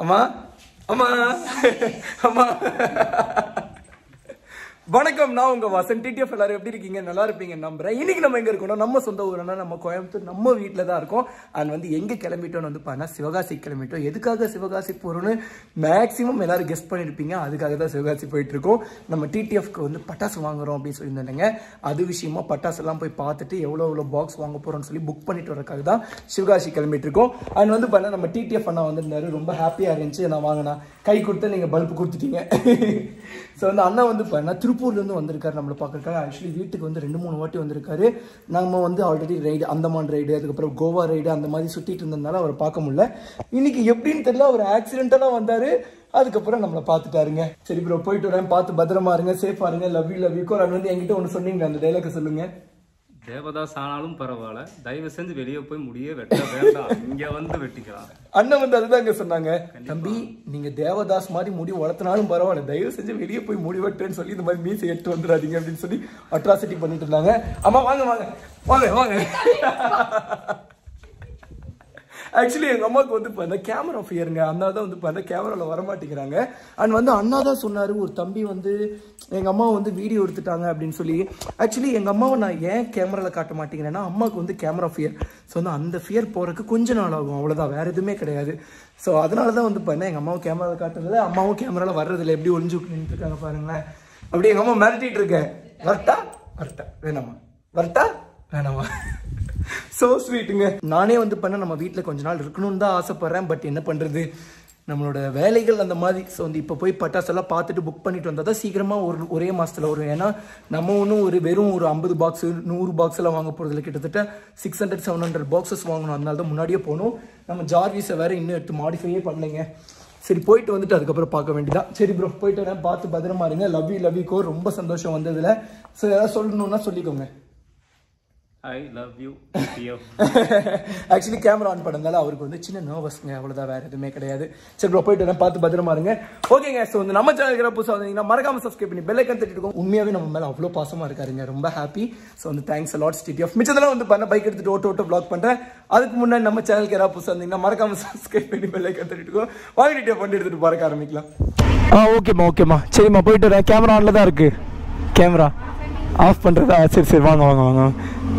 அம்மா அம்மா அம்மா வணக்கம் நான் உங்க வாசன் டிடிஎஃப் எல்லாரும் எப்படி இருக்கீங்க நல்லா இருப்பீங்க நம்புறேன் இன்னைக்கு நம்ம எங்க இருக்கோம் நம்ம சொந்த ஊர்னா நம்ம கோயம்புத்தூர் நம்ம வீட்டில் தான் இருக்கோம் அண்ட் வந்து எங்க கிளம்பிட்டோம்னு வந்து பார்த்தா சிவகாசி கிளம்பிட்டோம் எதுக்காக சிவகாசி போறோம்னு மேக்ஸிமம் எல்லாரும் கெஸ்ட் பண்ணியிருப்பீங்க அதுக்காக தான் சிவகாசி போயிட்டு இருக்கோம் நம்ம டிடிஎஃப்க்கு வந்து பட்டாசு வாங்குறோம் அப்படின்னு சொல்லியிருந்தாங்க அது விஷயமா பட்டாசு எல்லாம் போய் பார்த்துட்டு எவ்வளோ எவ்வளோ பாக்ஸ் வாங்க போறோம்னு சொல்லி புக் பண்ணிட்டு வரக்காக தான் சிவகாசி கிளம்பிட்டு இருக்கோம் அண்ட் வந்து பார்த்தா நம்ம டிடிஎஃப் அண்ணா வந்திருந்தாரு ரொம்ப ஹாப்பியாக இருந்துச்சு நான் வாங்கினா கை கொடுத்து நீங்கள் பல்ப் கொடுத்துட்டீங்க ஸோ வந்து அண்ணா வந்து பார்த்தா திருப்பூர்லேருந்து வந்திருக்காரு நம்மளை பார்க்கறக்காக ஆக்சுவலி வீட்டுக்கு வந்து ரெண்டு மூணு வாட்டி வந்திருக்காரு நம்ம வந்து ஆல்ரெடி ரைடு அந்தமான் ரைடு அதுக்கப்புறம் கோவா ரைடு அந்த மாதிரி சுற்றிட்டு இருந்ததுனால அவரை பார்க்க முடியல இன்னைக்கு எப்படின்னு தெரியல அவர் ஆக்சிடென்டலாக வந்தார் அதுக்கப்புறம் நம்மளை பார்த்துட்டாருங்க சரி ப்ரோ போயிட்டு வரேன் பார்த்து பத்திரமா இருங்க சேஃபாக இருங்க லவ் யூ லவ் யூ கோர் வந்து என்கிட்ட ஒன்று சொன்னீங்க அந்த டைலாக் சொல்லுங்க தேவதாஸ் ஆனாலும் பரவாயில்ல தயவு செஞ்சு வெளியே போய் முடிய வெட்ட வேண்டாம் இங்க வந்து வெட்டிக்கலாம் அண்ணன் வந்து அதுதாங்க சொன்னாங்க தம்பி நீங்க தேவதாஸ் மாதிரி முடி வளர்த்தனாலும் பரவாயில்ல தயவு செஞ்சு வெளியே போய் முடி வெட்டுறேன்னு சொல்லி இந்த மாதிரி மீசை எடுத்து வந்துடாதீங்க அப்படின்னு சொல்லி அட்ராசிட்டி பண்ணிட்டு இருந்தாங்க அம்மா வாங்க வாங்க வாங்க வாங்க ஆக்சுவலி எங்கள் அம்மாவுக்கு வந்து இப்போ கேமரா ஃபியருங்க அண்ணா தான் வந்து இப்போ கேமராவில் வர மாட்டேங்கிறாங்க அண்ட் வந்து அண்ணா தான் சொன்னார் ஒரு தம்பி வந்து எங்கள் அம்மா வந்து வீடியோ எடுத்துட்டாங்க அப்படின்னு சொல்லி ஆக்சுவலி எங்கள் அம்மாவை நான் ஏன் கேமராவில் காட்ட மாட்டேங்கிறேன்னா அம்மாவுக்கு வந்து கேமரா ஃபியர் ஸோ வந்து அந்த ஃபியர் போகிறதுக்கு கொஞ்ச நாள் ஆகும் அவ்வளோதான் வேறு எதுவுமே கிடையாது ஸோ அதனால தான் வந்து பார்த்தா எங்கள் அம்மாவும் கேமராவில் காட்டுறதில்ல அம்மாவும் கேமராவில் வர்றதில்ல எப்படி ஒளிஞ்சு நின்றுட்டு இருக்காங்க பாருங்களேன் அப்படி எங்கள் அம்மா மிரட்டிட்டு இருக்கேன் வரட்டா வரட்டா வேணாமா வரட்டா வேணாமா ஸோ ஸ்வீட்டுங்க நானே வந்து பண்ண நம்ம வீட்டில் கொஞ்ச நாள் இருக்கணும்னு தான் ஆசைப்பட்றேன் பட் என்ன பண்ணுறது நம்மளோட வேலைகள் அந்த மாதிரி ஸோ வந்து இப்போ போய் பட்டாசெல்லாம் பார்த்துட்டு புக் பண்ணிட்டு வந்தால் தான் சீக்கிரமாக ஒரு ஒரே மாதத்தில் வரும் ஏன்னா நம்ம ஒன்றும் ஒரு வெறும் ஒரு ஐம்பது பாக்ஸு நூறு பாக்ஸ் எல்லாம் வாங்க போகிறதுல கிட்டத்தட்ட six hundred seven hundred boxes வாங்கணும் அதனால தான் முன்னாடியே போகணும் நம்ம ஜார்விஸை வேறு இன்னும் எடுத்து மாடிஃபையே பண்ணலைங்க சரி போயிட்டு வந்துட்டு அதுக்கப்புறம் பார்க்க வேண்டியதான் சரி ப்ரோ போயிட்டு வரேன் பார்த்து பத்திரமா இருங்க லவ் யூ லவ் யூ கோ ரொம்ப சந்தோஷம் வந்ததில் ஸோ ஏதாவது சொல்லணும்னா சொல்லிக்கோங்க I love you TF actually camera on பண்ணதால அவருக்கு வந்து சின்ன நர்வஸ்ங்க அவ்வளோதான் வேற எதுவுமே கிடையாது சரி ப்ரோ போயிட்டு வரேன் பார்த்து பத்திரமா இருங்க ஓகேங்க ஸோ வந்து நம்ம சேனல் புதுசாக வந்தீங்கன்னா மறக்காம சப்ஸ்கிரைப் பண்ணி பெல் ஐக்கன் தட்டிட்டு இருக்கோம் உண்மையாவே நம்ம மேலே அவ்வளோ பாசமா இருக்காருங்க ரொம்ப ஹாப்பி ஸோ வந்து தேங்க்ஸ் லாட் ஸ்டிடி ஆஃப் மிச்சதெல்லாம் வந்து பண்ண பைக் எடுத்துட்டு ஓட்டோ ஓட்டோ பிளாக் பண்ணுறேன் அதுக்கு முன்னாடி நம்ம சேனலுக்கு யாராவது புதுசாக வந்தீங்கன்னா மறக்காம சப்ஸ்கிரைப் பண்ணி பெல் ஐக்கன் தட்டிட்டு இருக்கோம் வாங்கிட்டு பண்ணி எடுத்துட்டு பறக்க ஆரம்பிக்கலாம் ஆ ஓகேம்மா ஓகேம்மா சரிம்மா போயிட்டு வரேன் கேமரா ஆனில் தான் இருக்கு கேமரா ஆஃப் பண்ணுறதா சரி சரி வாங்க வாங்க வாங்க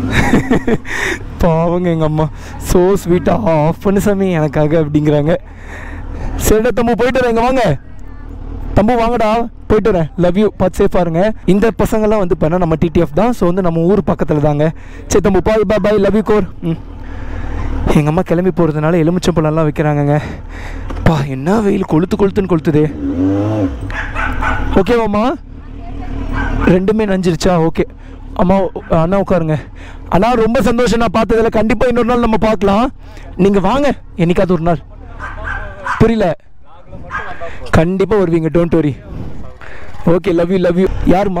பாவங்க எங்கள் அம்மா ஸோ ஸ்வீட்டாக ஆஃப் பண்ணு சாமி எனக்காக அப்படிங்கிறாங்க சரிடா தம்பு போயிட்டு வரேன் இங்க வாங்க தம்பு வாங்கடா போயிட்டு வரேன் லவ் யூ பார்த்து சேஃபாக இருங்க இந்த பசங்கள்லாம் வந்து பண்ணால் நம்ம டிடிஎஃப் தான் ஸோ வந்து நம்ம ஊர் பக்கத்தில் தாங்க சரி தம்பு bye bye bye love you கோர் ம் எங்கள் அம்மா கிளம்பி போகிறதுனால எலுமிச்சம்பழம்லாம் வைக்கிறாங்கங்க பா என்ன வெயில் கொளுத்து கொளுத்துன்னு கொளுத்துதே ஓகேவாம்மா ரெண்டுமே நஞ்சிருச்சா ஓகே அம்மா அண்ணா உட்காருங்க அண்ணா ரொம்ப சந்தோஷம் நான் பார்த்ததில்ல கண்டிப்பாக இன்னொரு நாள் நம்ம பார்க்கலாம் நீங்கள் வாங்க என்னைக்காவது ஒரு நாள் புரியல கண்டிப்பாக வருவீங்க don't worry okay love you love you யாருமா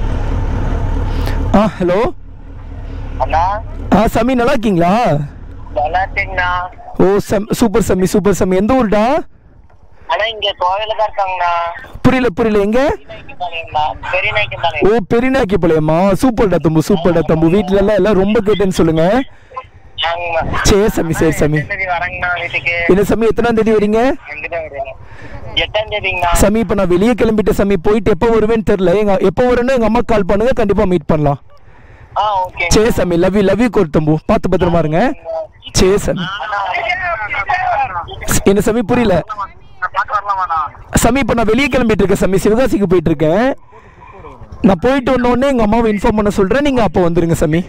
ஆ ஹலோ அண்ணா ஆ சமி நல்லா இருக்கீங்களா நல்லா இருக்கீங்கண்ணா ஓ சம் சூப்பர் சம்மி சூப்பர் சம்மி எந்த ஊர்டா அண்ணா இங்க கோவில தான் இருக்காங்கண்ணா புரியல புரியல எங்க பெரியநாய்க்கும்பாளையம்ண்ணா பெரியநாய்க்கும்பாளையம் ஓ பெரியநாக்கி பாளையமா சூப்பர்டா தம்பு சூப்பர்டா தம்பு வீட்ல எல்லாம் எல்லாம் ரொம்ப கேட்டேன்னு சொல்லுங்க ஆங்கண்ணா சரி சாமி சரி சாமி எட்டாம் தேதி வரேங்கண்ணா வீட்டுக்கு என்ன சாமி எத்தனாம் தேதி வரீங்க எங்கிட்ட வருவீங்க எட்டாம் தேதிங்கண்ணா சாமி இப்போ நான் வெளியே கிளம்பிட்டேன் சாமி போயிட்டு எப்போ வருவேன்னு தெரியல எங்க எப்போ வரும்னு எங்க அம்மா கால் பண்ணுங்க கண்டிப்பா மீட் பண்ணலாம் ஆ ஓகே சரி சாமி லவ் யூ லவ் யூ கோர் தம்பு பார்த்து பத்திரமா இருங்க சரி சாமி என்ன சாமி புரியல பார்த்து வரலாமாண்ணா சாமி இப்போ நான் வெளியே கிளம்பிட்டு இருக்கேன் சாமி சிவகாசிக்கு போயிட்டு இருக்கேன் நான் போயிட்டு வந்த உடனே எங்க அம்மாவை இன்ஃபார்ம் பண்ண சொல்றேன் நீங்க அப்போ வந்துருங்க சாமி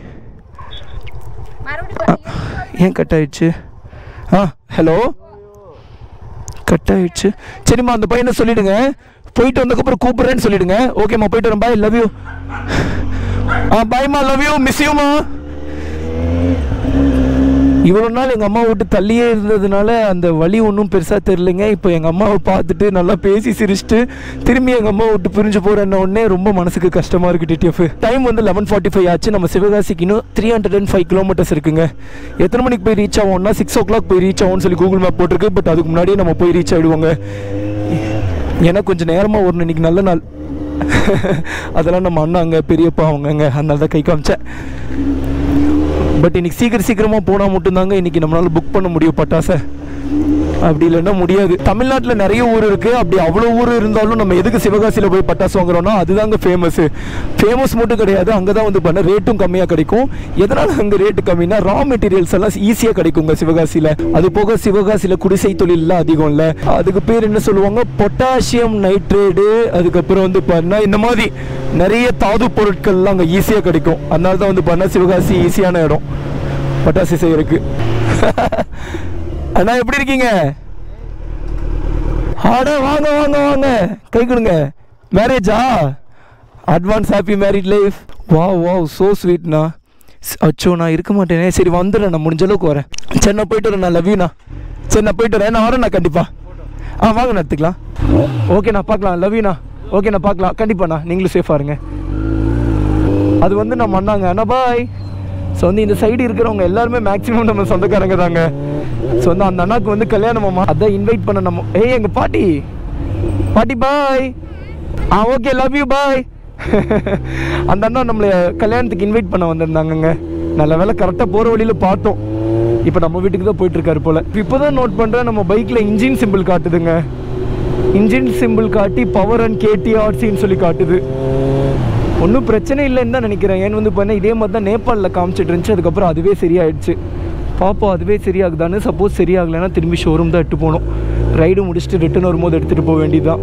ஆ, ஏன் கட் ஆயிடுச்சு ஆ ஹலோ கட் ஆயிடுச்சு சரிம்மா அந்த பையனை சொல்லிடுங்க போயிட்டு வந்ததுக்கப்புறம் கூப்பிடுறேன்னு சொல்லிடுங்க ஓகேம்மா போயிட்டு வரேன் பாய் லவ் யூ ஆ பாய்மா லவ் யூ மிஸ் யூமா இவ்வளோ நாள் எங்கள் அம்மா விட்டு தள்ளியே இருந்ததுனால அந்த வழி ஒன்றும் பெருசாக தெரிலங்க இப்போ எங்கள் அம்மாவை பார்த்துட்டு நல்லா பேசி சிரிச்சுட்டு திரும்பி எங்கள் அம்மா விட்டு பிரிஞ்சு போகிறேன்ன உடனே ரொம்ப மனசுக்கு கஷ்டமாக இருக்குது டிடிஎஃப் டைம் வந்து லெவன் ஃபார்ட்டி ஃபைவ் ஆச்சு நம்ம சிவகாசிக்கு இன்னும் three hundred and five kilometres இருக்குங்க எத்தனை மணிக்கு போய் ரீச் ஆகும்னா சிக்ஸ் ஓ கிளாக் போய் ரீச் ஆகும்னு சொல்லி கூகுள் மேப் போட்டிருக்கு பட் அதுக்கு முன்னாடியே நம்ம போய் ரீச் ஆகிடுவோங்க ஏன்னா கொஞ்சம் நேரமாக வரணும் இன்னைக்கு நல்ல நாள் அதெல்லாம் நம்ம அண்ணா அங்கே பெரியப்பா அவங்கங்க அதனால தான் கை காமிச்சேன் பட் இன்னைக்கு சீக்கிரம் சீக்கிரமாக போனால் மட்டும்தாங்க இன்னைக்கு நம்மளால புக் பண்ண முடியும் பட்டாசை அப்படி இல்லைன்னா முடியாது தமிழ்நாட்டில் நிறைய ஊர் இருக்கு அப்படி அவ்வளோ ஊர் இருந்தாலும் நம்ம எதுக்கு சிவகாசியில் போய் பட்டாசு வாங்குறோம்னா அதுதாங்க ஃபேமஸ் ஃபேமஸ் மட்டும் கிடையாது அங்கே தான் வந்து பண்ண ரேட்டும் கம்மியாக கிடைக்கும் எதனால் அங்கே ரேட்டு கம்மினா ரா மெட்டீரியல்ஸ் எல்லாம் ஈஸியாக கிடைக்குங்க சிவகாசியில் அது போக சிவகாசியில் குடிசை தொழில்லாம் அதிகம் இல்லை அதுக்கு பேர் என்ன சொல்லுவாங்க பொட்டாசியம் நைட்ரேடு அதுக்கப்புறம் வந்து பண்ணா இந்த மாதிரி நிறைய தாது பொருட்கள்லாம் அங்கே ஈஸியாக கிடைக்கும் அதனால தான் வந்து பண்ண சிவகாசி ஈஸியான இடம் பட்டாசு செய்யறதுக்கு அண்ணா எப்படி இருக்கீங்க ஆடா வாங்க வாங்க வாங்க கை கொடுங்க மேரேஜா அட்வான்ஸ் ஹாப்பி மேரிட் லைஃப் வா வா சோ ஸ்வீட்ண்ணா அச்சோ நான் இருக்க மாட்டேனே சரி வந்துடுறேன் நான் முடிஞ்ச அளவுக்கு வரேன் சரி நான் போயிட்டு வரேன் நான் லவ்யூண்ணா சரி நான் போயிட்டு வரேன் நான் வரேண்ணா கண்டிப்பா ஆ வாங்க நான் எடுத்துக்கலாம் ஓகேண்ணா பார்க்கலாம் லவ்யூண்ணா ஓகேண்ணா பார்க்கலாம் கண்டிப்பாண்ணா நீங்களும் சேஃபாக இருங்க அது வந்து நம்ம அண்ணாங்க அண்ணா பாய் ஸோ வந்து இந்த சைடு இருக்கிறவங்க எல்லாருமே மேக்ஸிமம் நம்ம சொந்தக்காரங்க தாங்க ஸோ வந்து அந்த அண்ணாக்கு வந்து கல்யாணமாமா அதான் இன்வைட் பண்ண நம்ம ஏய் எங்கள் பாட்டி பாட்டி பாய் ஆ ஓகே லவ் யூ பாய் அந்த அண்ணா நம்மளை கல்யாணத்துக்கு இன்வைட் பண்ண வந்திருந்தாங்கங்க நல்ல வேலை கரெக்டாக போகிற வழியில் பார்த்தோம் இப்போ நம்ம வீட்டுக்கு தான் போயிட்டு இருக்காரு போல இப்போ தான் நோட் பண்ணுறேன் நம்ம பைக்கில் இன்ஜின் சிம்பிள் காட்டுதுங்க இன்ஜின் சிம்பிள் காட்டி பவர் அண்ட் கேடிஆர்சின்னு சொல்லி காட்டுது ஒன்றும் பிரச்சனை இல்லைன்னு தான் நினைக்கிறேன் ஏன்னு வந்து பண்ண இதே மாதிரி தான் நேபாளில் காமிச்சிட்டு இருந்துச்சு அதுக்கப்புறம் அதுவே சரியாயிடுச்சு பார்ப்போம் அதுவே சரியாகுதான்னு சப்போஸ் சரியாகலைன்னா திரும்பி ஷோரூம் தான் எடுத்து போகணும் ரைடு முடிச்சுட்டு ரிட்டர்ன் வரும்போது எடுத்துகிட்டு போக வேண்டியதுதான்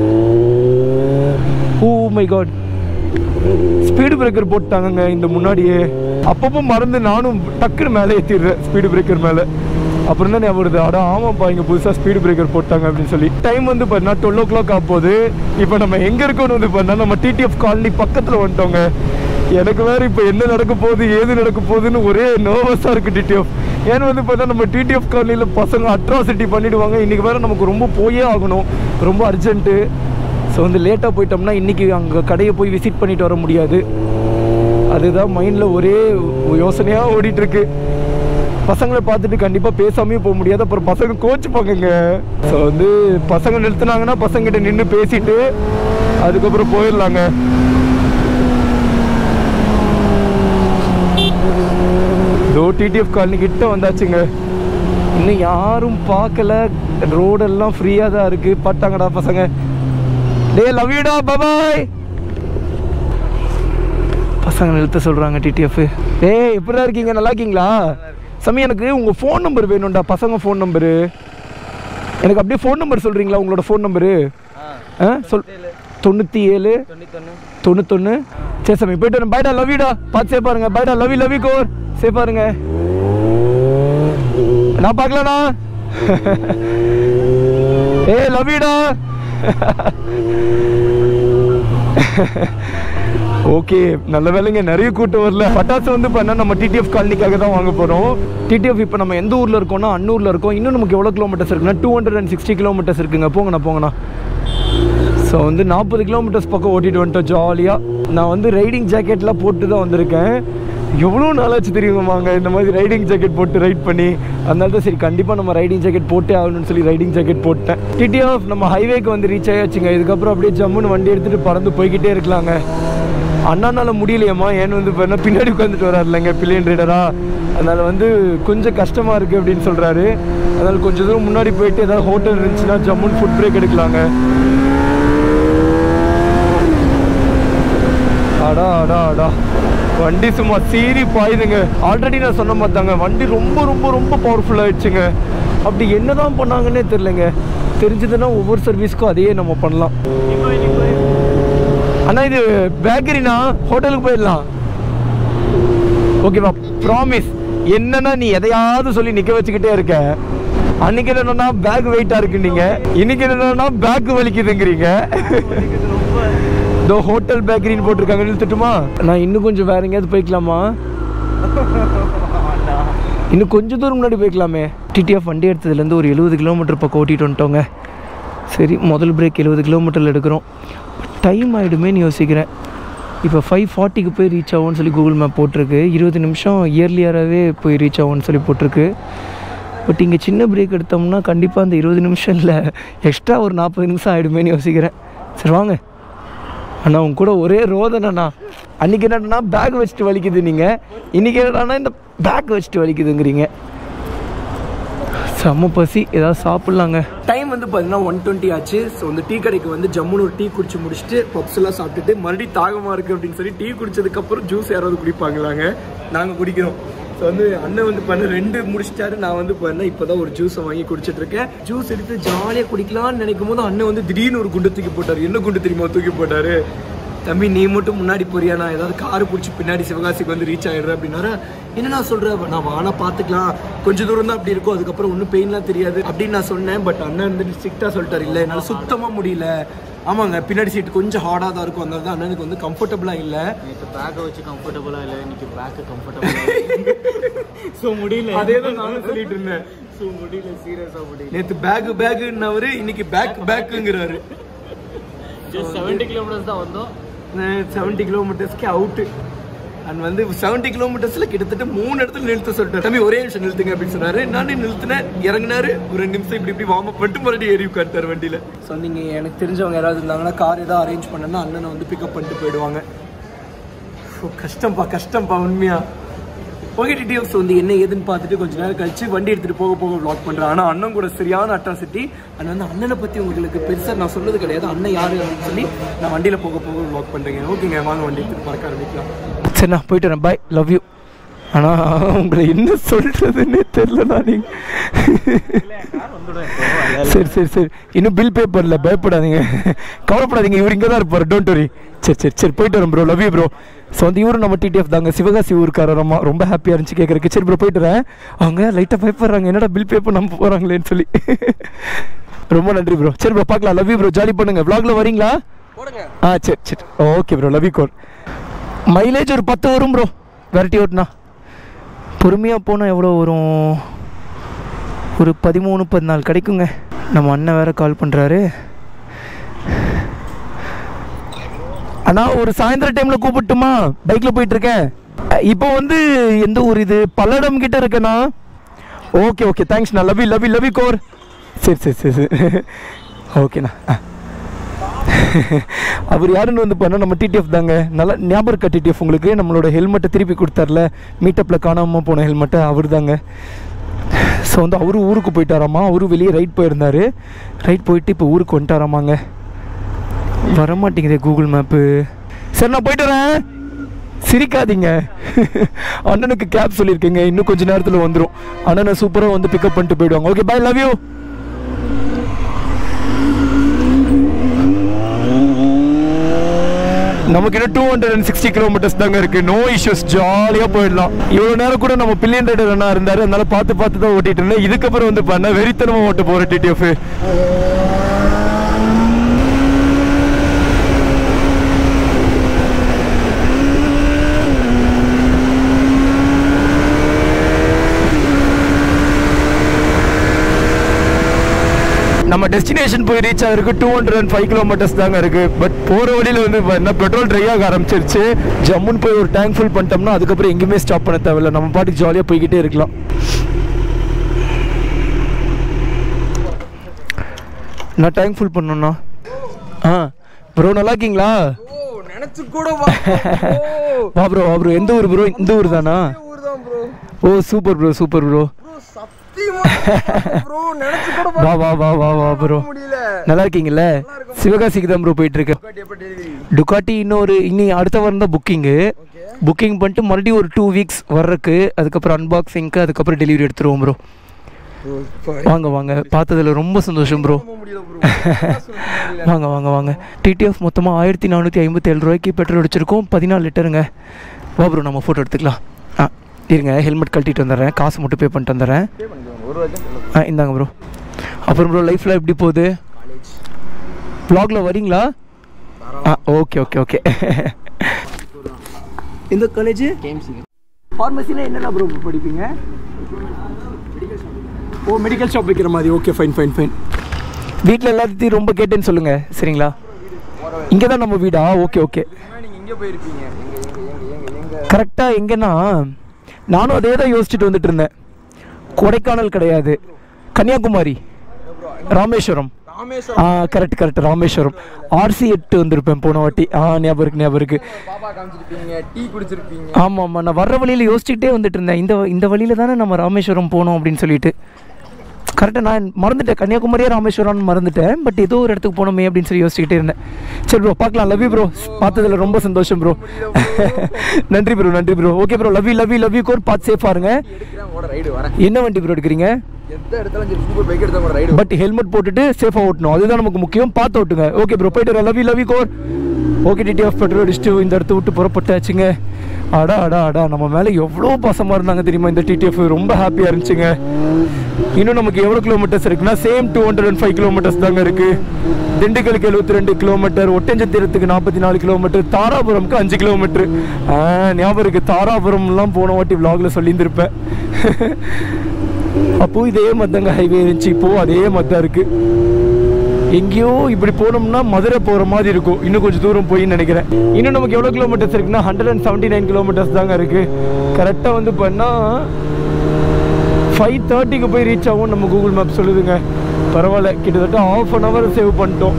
oh my god speed breaker போட்டாங்கங்க இந்த முன்னாடியே அப்பப்போ மறந்து நானும் டக்குன்னு மேலே ஏற்றிடுறேன் ஸ்பீடு பிரேக்கர் மேலே அப்புறம் தான் ஞாபகம் வருது அடா ஆமாப்பா இங்கே புதுசாக ஸ்பீடு பிரேக்கர் போட்டாங்க அப்படின்னு சொல்லி டைம் வந்து பார்த்தீங்கன்னா டுவெல் ஓ கிளாக் ஆகும்போது இப்போ நம்ம எங்கே இருக்கோம்னு வந்து பார்த்தா நம்ம டிடிஎஃப் காலனி பக்கத்தில் வந்துட்டோங்க எனக்கு வேற இப்போ என்ன நடக்க போகுது ஏது நடக்க போகுதுன்னு ஒரே நர்வஸாக இருக்குது டிடிஎஃப் ஏன்னு வந்து பார்த்தா நம்ம டிடிஎஃப் காலனியில் பசங்க அட்ராசிட்டி பண்ணிடுவாங்க இன்றைக்கி வேற நமக்கு ரொம்ப போயே ஆகணும் ரொம்ப அர்ஜென்ட்டு ஸோ வந்து லேட்டாக போயிட்டோம்னா இன்றைக்கி அங்கே கடையை போய் விசிட் பண்ணிட்டு வர முடியாது அதுதான் மைண்டில் ஒரே யோசனையாக ஓடிட்டுருக்கு பசங்களை பார்த்துட்டு கண்டிப்பாக பேசாமே போக முடியாது அப்புறம் பசங்க கோச்சுப்பாங்கங்க ஸோ வந்து பசங்க நிறுத்துனாங்கன்னா பசங்கிட்ட நின்று பேசிட்டு அதுக்கப்புறம் போயிடலாங்க தோ டிடிஎஃப் காலனி கிட்ட வந்தாச்சுங்க இன்னும் யாரும் பார்க்கல ரோடெல்லாம் ஃப்ரீயாக தான் இருக்குது பார்த்தாங்கடா பசங்க டே லவ் யூடா பபாய் பசங்க நிறுத்த சொல்கிறாங்க டிடிஎஃப் ஏய் எப்படிடா இருக்கீங்க நல்லா இருக்கீங்களா சமி எனக்கு உங்கள் ஃபோன் நம்பர் வேணும்டா பசங்க ஃபோன் நம்பரு எனக்கு அப்படியே ஃபோன் நம்பர் சொல்கிறீங்களா உங்களோட ஃபோன் நம்பரு ஆ சொல் தொண்ணூற்றி ஏழு தொண்ணூத்தொன்று சரி சாமி போயிட்டு வரேன் பாய்டா லவ் யூடா பார்த்து சேஃப் பாருங்க பாய்டா லவ் யூ லவ் யூ கோர் சேஃப் பாருங்க நான் பார்க்கலண்ணா ஏ லவ் யூடா ஓகே நல்ல வேலைங்க நிறைய கூட்டம் வரல பட்டாசு வந்து பண்ணால் நம்ம டிடிஎஃப் காலனிக்காக தான் வாங்க போகிறோம் டிடிஎஃப் இப்போ நம்ம எந்த ஊரில் இருக்கோம்னா அன்னூரில் இருக்கோம் இன்னும் நமக்கு எவ்வளோ கிலோமீட்டர்ஸ் இருக்குன்னா two hundred and sixty kilometres இருக்குங்க போங்கண்ணா போங்கண்ணா ஸோ வந்து நாற்பது கிலோமீட்டர்ஸ் பக்கம் ஓட்டிட்டு வந்துட்டோம் ஜாலியாக நான் வந்து ரைடிங் ஜாக்கெட்லாம் போட்டு தான் வந்திருக்கேன் எவ்வளோ நாளாச்சு தெரியுமாங்க இந்த மாதிரி ரைடிங் ஜாக்கெட் போட்டு ரைட் பண்ணி அதனால தான் சரி கண்டிப்பாக நம்ம ரைடிங் ஜாக்கெட் போட்டே ஆகணும்னு சொல்லி ரைடிங் ஜாக்கெட் போட்டேன் டிடிஎஃப் நம்ம ஹைவேக்கு வந்து ரீச் ஆயாச்சுங்க இதுக்கப்புறம் அப்படியே ஜம்முன்னு வண்டி எடுத்துகிட்டு பறந்து போய்கிட்டே இருக்கலாங்க அண்ணானால முடியலையம்மா ஏன்னு வந்து இப்போ என்ன பின்னாடி உட்காந்துட்டு வராரு இல்லைங்க பில்லியன் ரைடரா அதனால வந்து கொஞ்சம் கஷ்டமாக இருக்குது அப்படின்னு சொல்கிறாரு அதனால கொஞ்சம் தூரம் முன்னாடி போயிட்டு ஏதாவது ஹோட்டல் இருந்துச்சுன்னா ஜம்முன்னு ஃபுட் பிரேக் எடுக்கலாங்க அடா அடா அடா வண்டி சும்மா சீறி பாயுதுங்க ஆல்ரெடி நான் சொன்ன மாட்டாங்க வண்டி ரொம்ப ரொம்ப ரொம்ப பவர்ஃபுல் ஆயிடுச்சுங்க அப்படி என்னதான் பண்ணாங்கன்னே தெரிலங்க தெரிஞ்சதுன்னா ஒவ்வொரு சர்வீஸ்க்கும் அதையே நம்ம பண்ணலாம் அண்ணா இது பேக்கரினா ஹோட்டலுக்கு போயிடலாம் ஓகேவா ப்ராமிஸ் என்னன்னா நீ எதையாவது சொல்லி நிக்க வச்சுக்கிட்டே இருக்க அன்னைக்கு என்னன்னா பேக் வெயிட்டா இருக்கு நீங்க இன்னைக்கு என்னன்னா பேக் வலிக்குதுங்கிறீங்க இதோ ஹோட்டல் பேக்கரின்னு போட்டிருக்காங்க நிறுத்துட்டுமா நான் இன்னும் கொஞ்சம் வேற எங்கேயாவது போய்க்கலாமா இன்னும் கொஞ்சம் தூரம் முன்னாடி போய்க்கலாமே டிடிஎஃப் வண்டி எடுத்ததுலேருந்து ஒரு எழுபது கிலோமீட்டர் பக்கம் ஓட்டிட்டு வந்துட்டோங்க சரி முதல் பிரேக் எழுபது கிலோமீட்டரில் எடுக்கிறோம் டைம் ஆகிடுமேன்னு யோசிக்கிறேன் இப்போ ஃபைவ் ஃபார்ட்டிக்கு போய் ரீச் ஆகும்னு சொல்லி கூகுள் மேப் போட்டிருக்கு இருபது நிமிஷம் இயர்லியராகவே போய் ரீச் ஆகும்னு சொல்லி போட்டிருக்கு பட் இங்கே சின்ன பிரேக் எடுத்தோம்னா கண்டிப்பாக அந்த இருபது நிமிஷம் இல்லை எக்ஸ்ட்ரா ஒரு நாற்பது நிமிஷம் ஆகிடுமேன்னு யோசிக்கிறேன் சரி வாங்க அண்ணா உங்க கூட ஒரே ரோதனைண்ணா அன்றைக்கி என்னன்னா பேக் வச்சுட்டு வலிக்குது நீங்கள் இன்றைக்கி என்னன்னா இந்த பேக் வச்சுட்டு வலிக்குதுங்கிறீங்க செம்ம பசி ஏதாவது சாப்பிட்லாங்க டைம் வந்து பார்த்தீங்கன்னா ஒன் டுவெண்ட்டி ஆச்சு ஸோ அந்த டீ கடைக்கு வந்து ஜம்முன்னு ஒரு டீ குடிச்சு முடிச்சுட்டு பப்ஸ் எல்லாம் சாப்பிட்டுட்டு மறுபடியும் தாகமாக இருக்குது அப்படின்னு சொல்லி டீ குடிச்சதுக்கப்புறம் ஜூஸ் யாராவது குடிப்பாங்களாங்க நாங்கள் குடிக்கிறோம் ஸோ வந்து அண்ணன் வந்து பண்ண ரெண்டு முடிச்சிட்டாரு நான் வந்து பண்ண இப்போ தான் ஒரு ஜூஸை வாங்கி குடிச்சிட்டு இருக்கேன் ஜூஸ் எடுத்து ஜாலியாக குடிக்கலாம்னு நினைக்கும் போது அண்ணன் வந்து திடீர்னு ஒரு குண்டு தூக்கி போட்டார் என்ன குண்டு தெரியுமா தூக்கி போட்டாரு தம்பி நீ மட்டும் முன்னாடி போறியா நான் ஏதாவது கார் பிடிச்சி பின்னாடி சிவகாசிக்கு வந்து ரீச் ஆயிடுறேன் அப்படின்னாரு என்ன நான் சொல்கிறேன் நான் வானா பார்த்துக்கலாம் கொஞ்சம் தூரம் தான் அப்படி இருக்கும் அதுக்கப்புறம் ஒன்றும் பெயின்லாம் தெரியாது அப்படின்னு நான் சொன்னேன் பட் அண்ணன் வந்து ஸ்ட்ரிக்டாக சொல்லிட்டாரு இல்லை என்னால் சுத்தமாக முடியல ஆமாங்க பின்னாடி சீட் கொஞ்சம் ஹார்டாக தான் இருக்கும் அதனால தான் அண்ணனுக்கு வந்து கம்ஃபர்டபுளாக இல்லை நேற்று பேக்கை வச்சு கம்ஃபர்டபுளாக இல்லை இன்னைக்கு பேக்கு கம்ஃபர்டபுளாக ஸோ முடியல அதே தான் நானும் சொல்லிட்டு இருந்தேன் ஸோ முடியல சீரியஸாக முடியல நேற்று பேக்கு பேக்குன்னவர் இன்னைக்கு பேக் பேக்குங்கிறாரு ஜஸ்ட் செவன்ட்டி கிலோமீட்டர்ஸ் தான் வந்தோம் செவன்ட்டி கிலோமீட்டர்ஸ்க்கு அவுட்டு அண்ட் வந்து செவன்ட்டி கிலோமீட்டர்ஸ்ல கிட்டத்தட்ட மூணு இடத்துல நிறுத்த சொல்லிட்டாரு தம்பி ஒரே நிமிஷம் நிறுத்துங்க அப்படின்னு சொன்னாரு நானே நிறுத்தினேன் இறங்கினாரு ஒரு ரெண்டு நிமிஷம் இப்படி இப்படி வார்ம் அப் பண்ணிட்டு மறுபடியும் ஏறி உட்காந்துட்டாரு வண்டியில ஸோ நீங்க எனக்கு தெரிஞ்சவங்க யாராவது இருந்தாங்கன்னா கார் ஏதாவது அரேஞ்ச் பண்ணனா அண்ணனை வந்து பிக்கப் பண்ணிட்டு போயிடுவாங்க ஓ, கஷ்டம்ப்பா கஷ்டம்ப்பா உண்மையா ஓகே டீட்டெயில்ஸ் வந்து என்ன ஏதுன்னு பார்த்துட்டு கொஞ்ச நேரம் கழிச்சு வண்டி எடுத்துட்டு போக போக வ்ளாக் பண்றேன் ஆனா அண்ணன் கூட சரியான அட்ராசிட்டி அண்ட் வந்து அண்ணனை பத்தி உங்களுக்கு பெருசா நான் சொன்னது கிடையாது அண்ணன் யாரு அப்படின்னு சொல்லி நான் வண்டியில போக போக வ்ளாக் பண்றேங்க ஓகேங்க வாங்க வண்டி எடுத்துட்டு பறக்க ஆரம்பிக்கலாம் சரி நான் போயிட்டு வரேன் பாய் லவ் யூ ஆனா உங்களை என்ன சொல்றதுன்னே தெரியலண்ணா நீங்க சரி சரி சரி இன்னும் பில் பே பண்ணல பயப்படாதீங்க கவலைப்படாதீங்க இவர் இங்கே தான் இருப்பார் டோன்ட் வரி சரி சரி சரி போயிட்டு வரேன் bro love you bro so வந்து இவரும் நம்ம டிடிஎஃப் தாங்க சிவகாசி ஊருக்காரரம்மா ரொம்ப ஹாப்பியாக இருந்துச்சு கேட்குறக்கு சரி ப்ரோ போயிட்டு வரேன் அவங்க லைட்டாக பயப்படுறாங்க என்னடா பில் பே பண்ண போகிறாங்களேன்னு சொல்லி ரொம்ப நன்றி ப்ரோ சரி ப்ரோ பார்க்கலாம் லவ் யூ ப்ரோ ஜாலி பண்ணுங்க vlogல வரீங்களா ஆ சரி சரி ஓகே ப்ரோ லவ் யூ கோர் மைலேஜ் ஒரு பத்து வரும் ப்ரோ வெரைட்டி ஓட்டுனா பொறுமையாக போனால் எவ்வளோ வரும் ஒரு பதிமூணு பதினாலு கிடைக்குங்க நம்ம அண்ணன் வேற கால் பண்ணுறாரு அண்ணா ஒரு சாயந்தர டைமில் கூப்பிட்டுமா பைக்கில் போயிட்டுருக்கேன் இப்போ வந்து எந்த ஊர் இது பல்லடம் கிட்ட இருக்கேண்ணா ஓகே ஓகே தேங்க்ஸ்ண்ணா love you love you love you கோர் சரி சரி சரி சரி ஓகேண்ணா ஆ அவர் யாருன்னு வந்து பண்ணால் நம்ம டிடிஎஃப் தாங்க நல்லா ஞாபகம் இருக்கா டிடிஎஃப் உங்களுக்கு நம்மளோட ஹெல்மெட்டை திருப்பி கொடுத்தார்ல மீட்டப்பில் காணாமல் போன ஹெல்மெட்டை அவர் தாங்க ஸோ வந்து அவரு ஊருக்கு போயிட்டாராமா அவரும் வெளியே ரைட் போயிருந்தாரு ரைட் போயிட்டு இப்போ ஊருக்கு வந்துட்டாராமாங்க வரமாட்டேங்குதே கூகுள் மேப்பு சரி நான் போயிட்டு வரேன் சிரிக்காதீங்க அண்ணனுக்கு கேப் சொல்லியிருக்கேங்க இன்னும் கொஞ்ச நேரத்தில் வந்துடும் அண்ணனை சூப்பராக வந்து பிக்கப் பண்ணிட்டு போயிடுவாங்க ஓகே பை லவ் யூ நமக்கு இன்னும் two hundred and sixty kilometres தாங்க இருக்கு நோ இஷ்யூஸ் ஜாலியாக போயிடலாம் இவ்வளோ நேரம் கூட நம்ம பில்லியன் ரைடர் அண்ணா இருந்தாரு அதனால பார்த்து பார்த்து தான் ஓட்டிட்டு இருந்தேன் இதுக்கப்புறம் வந்து பண்ண வெறித்தனமாக ஓட்ட போகிறேன் டிடிஎஃப் நம்ம டெஸ்டினேஷன் போய் ரீச் ஆகிறதுக்கு two hundred and five kilometres தாங்க இருக்கு பட் போகிற வழியில் வந்து என்ன பெட்ரோல் ட்ரை ஆக ஆரம்பிச்சிருச்சு ஜம்முன்னு போய் ஒரு டேங்க் ஃபுல் பண்ணிட்டோம்னா அதுக்கப்புறம் எங்கேயுமே ஸ்டாப் பண்ண தேவையில்ல நம்ம பாட்டுக்கு ஜாலியாக போய்கிட்டே இருக்கலாம் நான் டேங்க் ஃபுல் பண்ணணும்ண்ணா ஆ ப்ரோ நல்லா இருக்கீங்களா நினைச்சு கூட வா ப்ரோ வா ப்ரோ எந்த ஊர் ப்ரோ இந்த ஊர் தானா ஊர்தான் bro oh super bro super bro bro சத்தியமா ப்ரோ நினைச்சு கூட வா வா வா வா வா ப்ரோ முடியல நல்லா இருக்கீங்கல்ல சிவகாசிக்கு தான் ப்ரோ போயிட்டு இருக்கேன் எப்ப டெலிவரி டுகாட்டி இன்னொரு இனி அடுத்த வாரம் தான் புக்கிங்கு புக்கிங் பண்ணிட்டு மறுபடியும் ஒரு டூ வீக்ஸ் வர்றதுக்கு அதுக்கப்புறம் அன்பாக்சிங்க்கு அதுக்கப்புறம் டெலிவரி எடுத்துருவோம் ப்ரோ வாங்க வாங்க பார்த்ததுல ரொம்ப சந்தோஷம் ப்ரோ முடியல ப்ரோ வாங்க வாங்க வாங்க டிடிஎஃப் மொத்தமாக ஆயிரத்தி நானூற்றி ஐம்பத்தி ஏழு ரூபாய்க்கு பெட்ரோல் அடிச்சிருக்கோம் பதினாலு லிட்டருங்க வா ப்ரோ நம்ம ஃபோட்டோ எடுத்துக்கலாம் ஆ இருங்க ஹெல்மெட் கழட்டிட்டு வந்துடுறேன் காசு மட்டும் பே பண்ணிட்டு வந்துடுறேன் ஒரு வாரம் ஆ இந்தாங்க ப்ரோ அப்புறம் ப்ரோ லைஃப்பில் எப்படி போகுது வ்ளாகில் வரீங்களா ஆ ஓகே ஓகே ஓகே இந்த காலேஜ் ஃபார்மசியில் என்னென்ன ப்ரோ படிப்பீங்க ஓ மெடிக்கல் ஷாப் வைக்கிற மாதிரி ஓகே ஃபைன் ஃபைன் ஃபைன் வீட்டில் எல்லாத்தையும் ரொம்ப கேட்டேன்னு சொல்லுங்கள் சரிங்களா இங்கே தான் நம்ம வீடா ஓகே ஓகே நீங்க எங்க போயிருப்பீங்க எங்க எங்க எங்க எங்க எங்க கரெக்டாக எங்கன்னா நானும் அதே தான் யோசிச்சுட்டு வந்துட்டு இருந்தேன் கொடைக்கானல் கிடையாது கன்னியாகுமரி ராமேஸ்வரம் ராமேஸ்வரம் ஆ கரெக்ட் கரெக்ட் ராமேஸ்வரம் ஆர்சி எட்டு வந்திருப்பேன் போன வாட்டி ஆ ஞாபகம் இருக்கு ஞாபகம் இருக்கு பாப்பா காமிச்சிருப்பீங்க டீ குடிச்சிருப்பீங்க ஆமாம் ஆமாம் நான் வர்ற வழியில் யோசிச்சுக்கிட்டே வந்துட்டு இருந்தேன் இந்த இந்த வழியில தானே நம்ம ராமேஸ்வரம் போனோம் அப்படின்னு சொல்லிட்டு கரெக்டாக நான் மறந்துட்டேன் கன்னியாகுமரியா ராமேஸ்வரம்னு மறந்துட்டேன் பட் ஏதோ ஒரு இடத்துக்கு போகணுமே அப்படின்னு சொல்லி யோசிச்சுக்கிட்டே இருந்தேன் சரி ப்ரோ பார்க்கலாம் லவ் யூ ப்ரோ பார்த்ததுல ரொம்ப சந்தோஷம் ப்ரோ நன்றி ப்ரோ நன்றி bro okay bro love you love you love you கோர் பார்த்து சேஃபாக இருங்க எடுக்கிறேன் ஓட ரைடு வரேன் என்ன வண்டி ப்ரோ எடுக்கிறீங்க எந்த இடத்துல சரி சூப்பர் பைக் எடுத்தா கூட ரைடு பட் ஹெல்மெட் போட்டுட்டு சேஃபாக ஓட்டணும் அதுதான் நமக்கு முக்கியம் பார்த்து ஓட்டுங்க ஓகே ப்ரோ போயிட்டு லவ் யூ லவ் யூ கோர் ஓகே டிடி ஆஃப் பெட்ரோல் அடிச்சுட்டு இந்த இடத்த விட்டு புறப்பட்டாச்சுங்க அடா அடா அடா நம்ம மேலே எவ்வளோ பாசமாக இருந்தாங்க தெரியுமா இந்த டிடிஎஃப் ரொம்ப ஹாப்பியாக இருந்துச்சுங்க இன்னும் நமக்கு எவ்வளோ கிலோமீட்டர்ஸ் இருக்குன்னா same two hundred and five kilometres தாங்க இருக்கு திண்டுக்கலுக்கு எழுபத்தி ரெண்டு கிலோமீட்டர் ஒட்டஞ்சத்திரத்துக்கு நாற்பத்தி நாலு கிலோமீட்டர் தாராபுரம்க்கு அஞ்சு கிலோமீட்டர் ஞாபகம் இருக்கு தாராபுரம்லாம் போன வாட்டி vlogல சொல்லியிருந்திருப்பேன் அப்போ இதே மாதிரி தாங்க ஹைவே இருந்துச்சு இப்போ அதே மாதிரி தான் இருக்கு எங்கேயோ இப்படி போனோம்னா மதுரை போகிற மாதிரி இருக்கும் இன்னும் கொஞ்சம் தூரம் போயின்னு நினைக்கிறேன் இன்னும் நமக்கு எவ்வளோ கிலோமீட்டர்ஸ் இருக்குன்னா hundred and seventy nine kilometres தாங்க இருக்கு கரெக்டாக வந்து பண்ணால் ஃபைவ் தேர்ட்டிக்கு போய் ரீச் ஆகும் நம்ம கூகுள் மேப் சொல்லுதுங்க பரவாயில்ல கிட்டத்தட்ட ஆஃப் அன் ஹவர் சேவ் பண்ணிட்டோம்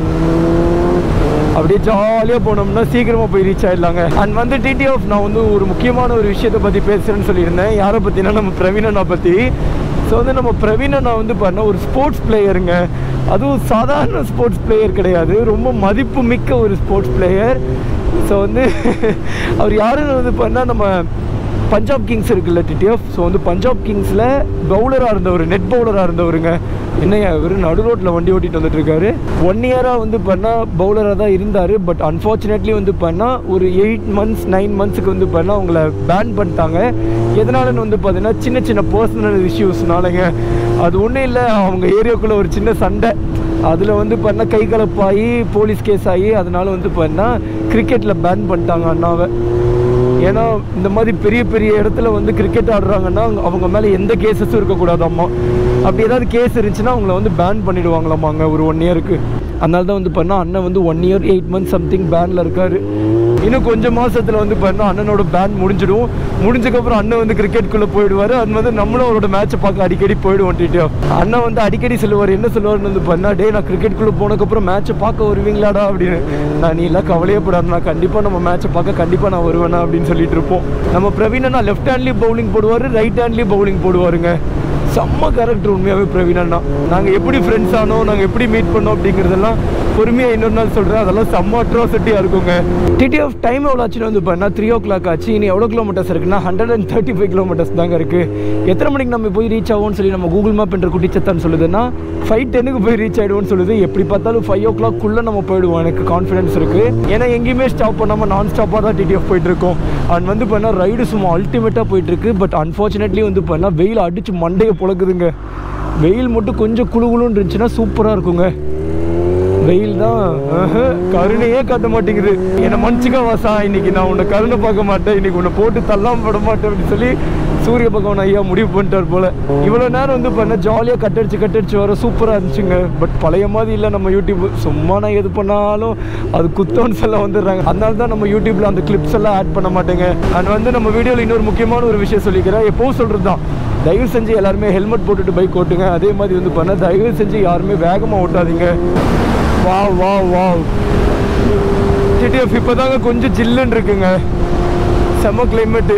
அப்படியே ஜாலியாக போனோம்னா சீக்கிரமாக போய் ரீச் ஆயிடலாங்க அண்ட் வந்து டிடி ஆஃப் நான் வந்து ஒரு முக்கியமான ஒரு விஷயத்தை பற்றி பேசுகிறேன்னு சொல்லியிருந்தேன் யாரை பற்றினா நம்ம பிரவீனண்ணா பற்றி ஸோ வந்து நம்ம பிரவீனண்ணா வந்து பண்ண ஒரு ஸ்போர்ட்ஸ் பிளேயருங்க அதுவும் சாதாரண ஸ்போர்ட்ஸ் பிளேயர் கிடையாது ரொம்ப மதிப்பு மிக்க ஒரு ஸ்போர்ட்ஸ் பிளேயர் ஸோ வந்து அவர் யாருன்னு வந்து பண்ணால் நம்ம பஞ்சாப் கிங்ஸ் இருக்குல்ல டிடிஎஃப் ஸோ வந்து பஞ்சாப் கிங்ஸில் பவுலராக இருந்தவர் நெட் பவுலராக இருந்தவருங்க என்னையா இவர் நடு ரோட்டில் வண்டி ஓட்டிட்டு வந்துட்டு இருக்காரு ஒன் இயராக வந்து பண்ணால் பவுலராக தான் இருந்தார் பட் அன்ஃபார்ச்சுனேட்லி வந்து பண்ணால் ஒரு எயிட் மந்த்ஸ் நைன் மந்த்ஸுக்கு வந்து பண்ணால் அவங்கள பேன் பண்ணிட்டாங்க எதனாலன்னு வந்து பார்த்தீங்கன்னா சின்ன சின்ன பர்சனல் இஷ்யூஸ்னாலங்க அது ஒன்றும் இல்லை அவங்க ஏரியாக்குள்ளே ஒரு சின்ன சண்டை அதில் வந்து பண்ணால் கை கலப்பாகி போலீஸ் கேஸ் ஆகி அதனால வந்து பண்ணால் கிரிக்கெட்டில் பேன் பண்ணிட்டாங்க அண்ணாவை ஏன்னா இந்த மாதிரி பெரிய பெரிய இடத்துல வந்து கிரிக்கெட் ஆடுறாங்கன்னா அவங்க மேலே எந்த கேசஸும் இருக்கக்கூடாதாம்மா அப்படி ஏதாவது கேஸ் இருந்துச்சுன்னா அவங்கள வந்து பேன் பண்ணிடுவாங்களாமாங்க ஒரு ஒன் இயருக்கு அதனால தான் வந்து பண்ணால் அண்ணன் வந்து one year eight months something பேனில் இருக்காரு இன்னும் கொஞ்சம் மாசத்துல வந்து பண்ணால் அண்ணனோட பேன் முடிஞ்சிடும் முடிஞ்சக்கப்புறம் அண்ணன் வந்து கிரிக்கெட்குள்ளே போயிடுவார் அது வந்து நம்மளும் அவரோட மேட்சை பார்க்க அடிக்கடி போயிடுவோம் டிடியோ அண்ணன் வந்து அடிக்கடி சொல்லுவார் என்ன சொல்லுவார்னு வந்து பண்ணா டே நான் கிரிக்கெட்குள்ளே போனதுக்கப்புறம் மேட்சை பார்க்க வருவீங்களாடா அப்படின்னு நான் நீ எல்லாம் கவலையே படாது நான் கண்டிப்பாக நம்ம மேட்சை பார்க்க கண்டிப்பாக நான் வருவேனா அப்படின்னு சொல்லிட்டு இருப்போம் நம்ம பிரவீனா லெஃப்ட் ஹேண்ட்லேயும் பவுலிங் போடுவார் ரைட் ஹேண்ட்லேயும் பவுலிங் போடுவாருங்க செம்ம கேரக்டர் உண்மையாகவே பிரவீன் அண்ணா நாங்கள் எப்படி ஃப்ரெண்ட்ஸ் ஆனோம் நாங்கள் எப்படி மீட் பண்ணோம் அப்படிங்கிறதெல்லாம் பொறுமையாக இன்னொரு நாள் சொல்கிறேன் அதெல்லாம் செம்ம அட்ராசிட்டியாக இருக்குங்க டிடிஎஃப் டைம் எவ்வளோ ஆச்சுன்னு வந்து பண்ணா த்ரீ ஓ கிளாக் ஆச்சு இனி எவ்வளோ கிலோமீட்டர்ஸ் இருக்குன்னா hundred and thirty five kilometres தாங்க இருக்குது எத்தனை மணிக்கு நம்ம போய் ரீச் ஆகும்னு சொல்லி நம்ம கூகுள் மேப் என்ற குட்டிச்சத்தான்னு சொல்லுதுன்னா ஃபைவ் டென்னுக்கு போய் ரீச் ஆகிடுவோம்னு சொல்லுது எப்படி பார்த்தாலும் ஃபைவ் ஓ கிளாக்குள்ளே நம்ம போயிடுவோம் எனக்கு கான்ஃபிடன்ஸ் இருக்குது ஏன்னா எங்கேயுமே ஸ்டாப் பண்ணாமல் நான் ஸ்டாப்பாக தான் டிடிஎஃப் போயிட்டு இருக்கோம் அண்ட் வந்து பண்ணால் ரைடு சும்மா அல்டிமேட்டாக போயிட்டு இருக்கு பட் அன்ஃபார்ச்சுனேட்லி வந்து பண்ணால் வெயில் அடிச்சு மண்டையை புழக்குதுங்க வெயில் மட்டும் கொஞ்சம் குளு குளுன்னு இருந்துச்சுன்னா சூப்பராக இருக்குங்க வெயில் தான் ஆஹா, கருணையே காட்ட மாட்டேங்குது என்னை மன்னிச்சுக்க வாசா இன்னைக்கு நான் உன்னை கருணை பார்க்க மாட்டேன் இன்னைக்கு உன்னை போட்டு தள்ளாம விட மாட்டேன் அப்படின்னு சொல்லி சூரிய பகவான் ஐயா முடிவு பண்ணிட்டார் போல இவ்வளோ நேரம் வந்து பண்ண ஜாலியாக கட்டடிச்சு கட்டடிச்சு வர சூப்பராக இருந்துச்சுங்க பட் பழைய மாதிரி இல்லை நம்ம யூடியூப் சும்மா நான் எது பண்ணாலும் அது குத்தோன்னு எல்லாம் வந்துடுறாங்க அதனால தான் நம்ம யூடியூப்ல அந்த கிளிப்ஸ் எல்லாம் ஆட் பண்ண மாட்டேங்க அண்ட் வந்து நம்ம வீடியோவில் இன்னொரு முக்கியமான ஒரு விஷயம் சொல்லிக்கிறேன் எப்போவும் சொல்கிறது தான் தயவு செஞ்சு எல்லாருமே ஹெல்மெட் போட்டுட்டு பைக் ஓட்டுங்க அதே மாதிரி வந்து பண்ண தயவு செஞ்சு யாருமே வேகமாக ஓட்டாதீங்க வா வா வா டிடிஎஃப் இப்போ தாங்க கொஞ்சம் ஜில்லுன்னு இருக்குங்க செம்ம கிளைமேட்டு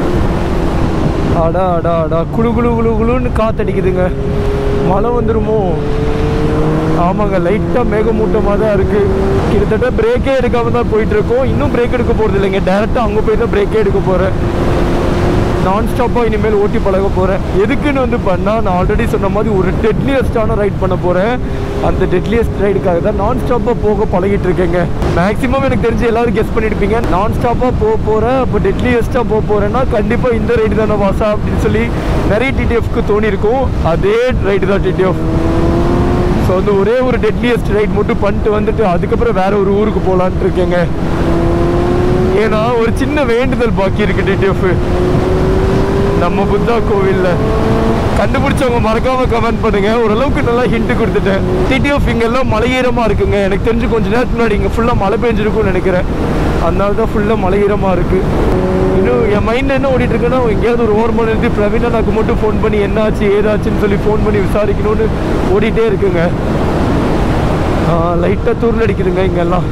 அடா அடா அடா குளு குளு குளு குளுன்னு காத்தடிக்குதுங்க மழை வந்துருமோ ஆமாங்க லைட்டாக மேகமூட்டமாக தான் இருக்குது கிட்டத்தட்ட பிரேக்கே எடுக்காம தான் போயிட்டு இருக்கோம் இன்னும் பிரேக் எடுக்க போகிறது இல்லைங்க டேரெக்டாக அங்கே போய் தான் பிரேக்கே எடுக்க போகிறேன் நான் ஸ்டாப்பாக இனிமேல் ஓட்டி பழக போகிறேன் எதுக்குன்னு வந்து பண்ணால் நான் ஆல்ரெடி சொன்ன மாதிரி ஒரு டெட்லியஸ்டான ரைட் பண்ண போகிறேன் அந்த டெட்லியஸ்ட் ரைடுக்காக தான் நான் ஸ்டாப்பாக போக பழகிட்டு இருக்கேங்க மேக்ஸிமம் எனக்கு தெரிஞ்சு எல்லாரும் கெஸ் பண்ணியிருப்பீங்க நான் ஸ்டாப்பாக போக போகிறேன் அப்போ டெட்லியஸ்ட்டாக போக போகிறேன்னா கண்டிப்பாக இந்த ரைடு தானே வாசா அப்படின்னு சொல்லி நிறைய டிடிஎஃப்க்கு தோணியிருக்கும் அதே ரைடு தான் டிடிஎஃப் ஸோ வந்து ஒரே ஒரு டெட்லியஸ்ட் ரைட் மட்டும் பண்ணிட்டு வந்துட்டு அதுக்கப்புறம் வேற ஒரு ஊருக்கு போகலான்ட்டு இருக்கேங்க ஏன்னா ஒரு சின்ன வேண்டுதல் பாக்கி இருக்கு டிடிஎஃப் நம்ம புத்தா கோவில்ல கண்டுபிடிச்சவங்க மறக்காம கமெண்ட் பண்ணுங்க ஓரளவுக்கு நல்லா ஹிண்ட் கொடுத்துட்டேன் டிடிஎஃப் இங்கெல்லாம் மலையீரமா இருக்குங்க எனக்கு தெரிஞ்சு கொஞ்ச நேரத்துக்கு முன்னாடி இங்க ஃபுல்லா மழை பெஞ்சிருக்கும்னு நினைக்கிறேன் அதனால தான் ஃபுல்லா மலையீரமா இருக்கு இன்னும் என் மைண்ட்ல என்ன ஓடிட்டு இருக்குன்னா எங்கேயாவது ஒரு ஓரமாக நிறுத்தி பிரவீனாக்கு மட்டும் ஃபோன் பண்ணி என்ன ஆச்சு ஏதாச்சுன்னு சொல்லி ஃபோன் பண்ணி விசாரிக்கணும்னு ஓடிட்டே இருக்குங்க லைட்டாக தூரில் அடிக்குதுங்க இங்கெல்லாம்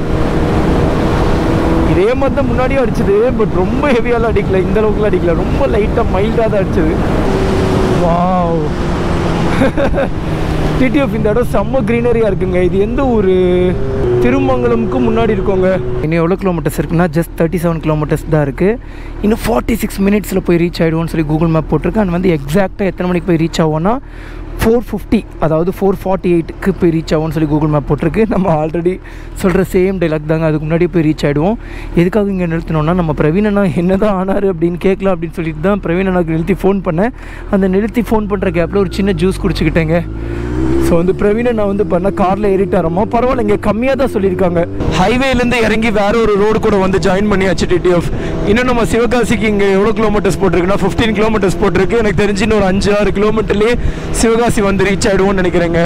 இதே மாதிரி தான் முன்னாடியும் அடிச்சது பட் ரொம்ப ஹெவியாலாம் அடிக்கல இந்த அளவுக்குலாம் அடிக்கல ரொம்ப லைட்டாக மைல்டாக தான் அடிச்சது வாவ் டிடிஎஃப் இந்த இடம் செம்ம க்ரீனரியாக இருக்குங்க இது எந்த ஒரு திருமங்கலமுக்கு முன்னாடி இருக்கோங்க இன்னும் எவ்வளோ கிலோமீட்டர்ஸ் இருக்குன்னா ஜஸ்ட் தேர்ட்டி செவன் கிலோமீட்டர்ஸ் தான் இருக்குது இன்னும் ஃபார்ட்டி சிக்ஸ் மினிட்ஸில் போய் ரீச் ஆகிடுவோம்னு சொல்லி கூகுள் மேப் போட்டிருக்கு அண்ட் வந்து எக்ஸாக்டாக எத்தனை மணிக்கு போய் ரீச் ஆகும்னா ஃபோர் ஃபிஃப்டி அதாவது ஃபோர் ஃபார்ட்டி எயிட்டுக்கு போய் ரீச் ஆகும்னு சொல்லி கூகுள் மேப் போட்டிருக்கு நம்ம ஆல்ரெடி சொல்கிற சேம் டைலாக் தாங்க அதுக்கு முன்னாடி போய் ரீச் ஆகிடுவோம் எதுக்காக இங்கே நிறுத்தினோம்னா நம்ம பிரவீன் அண்ணா என்ன தான் ஆனார் அப்படின்னு கேட்கலாம் அப்படின்னு சொல்லிட்டு தான் பிரவீன் அண்ணாக்கு நிறுத்தி ஃபோன் பண்ணேன் அந்த நிறுத்தி ஃபோன் பண்ணுற கேப்பில் ஒரு சின்ன ஜூஸ் குடிச்சிக்கிட்டேங்க ஸோ வந்து பிரவீன் நான் வந்து பண்ண காரில் ஏறிட்டாரம்மா பரவாயில்ல இங்கே கம்மியாக தான் சொல்லியிருக்காங்க ஹைவேலேருந்து இறங்கி வேற ஒரு ரோடு கூட வந்து ஜாயின் பண்ணியாச்சு டிடிஎஃப் இன்னும் நம்ம சிவகாசிக்கு இங்கே எவ்வளோ கிலோமீட்டர்ஸ் போட்டிருக்குன்னா ஃபிஃப்டீன் கிலோமீட்டர்ஸ் போட்டிருக்கு எனக்கு தெரிஞ்சு இன்னும் ஒரு அஞ்சு ஆறு கிலோமீட்டர்லேயே சிவகாசி வந்து ரீச் ஆகிடுவோம்னு நினைக்கிறேங்க